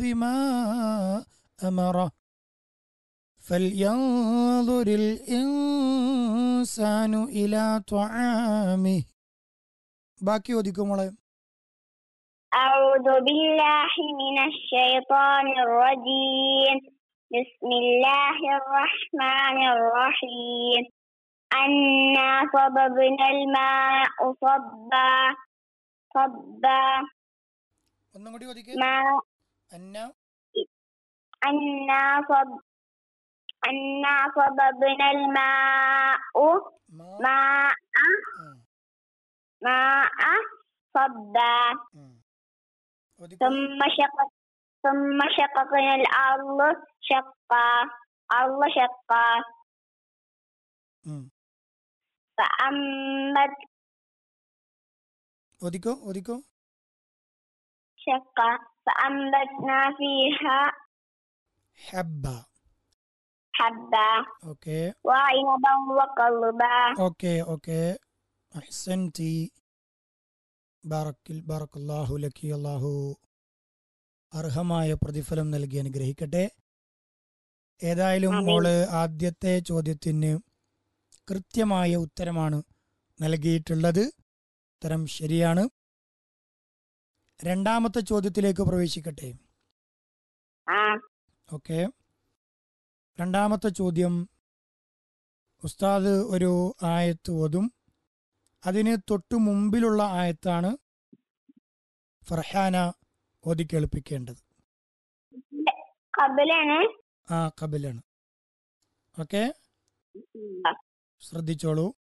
ما أمره فلينظر الإنسان إلى طعامه ബാക്കി ഒതുക്കും മോളെ أعوذ بالله من الشيطان الرجيم بسم الله الرحمن الرحيم أنا صببنا الماء صبا صبا ഒന്നും കൂടി ഒതുക്കി ما അന്ന أنا صب أنا صببنا الماء മാ ماء ആ, ماء صبا ഉം. ഒതുക്കൂ. ثم شقق ثم شققنا الأرض شقا أرض شقا ഉം. فأنبت ഒതുക്കോ ഒതുക്കോ شقا فأنبتنا فيها ഹബ്ബ حبا ഓക്കെ وعنبا وقلبا ഓക്കെ ഓക്കെ അഹ്സൻതി ബാറക്കിൽ ബാറക്കല്ലാഹു ലക്കി അല്ലാഹു അർഹമായ പ്രതിഫലം നൽകി അനുഗ്രഹിക്കട്ടെ ഏതായാലും ആമീൻ. മോള് ആദ്യത്തെ ചോദ്യത്തിന് കൃത്യമായ ഉത്തരമാണ് നൽകിയിട്ടുള്ളത് ഉത്തരം ശരിയാണ് രണ്ടാമത്തെ ചോദ്യത്തിലേക്ക് പ്രവേശിക്കട്ടെ آه. ഓക്കെ രണ്ടാമത്തെ ചോദ്യം ഉസ്താദ് ഒരു ആയത്ത് ഓതും അതിന് തൊട്ടു മുമ്പിലുള്ള ആയത്താണ് ഫർഹാന ഓതി കേൾപ്പിക്കേണ്ടത് قبلنا ആ കബിലാണ് ഓക്കെ ശ്രദ്ധിച്ചോളൂ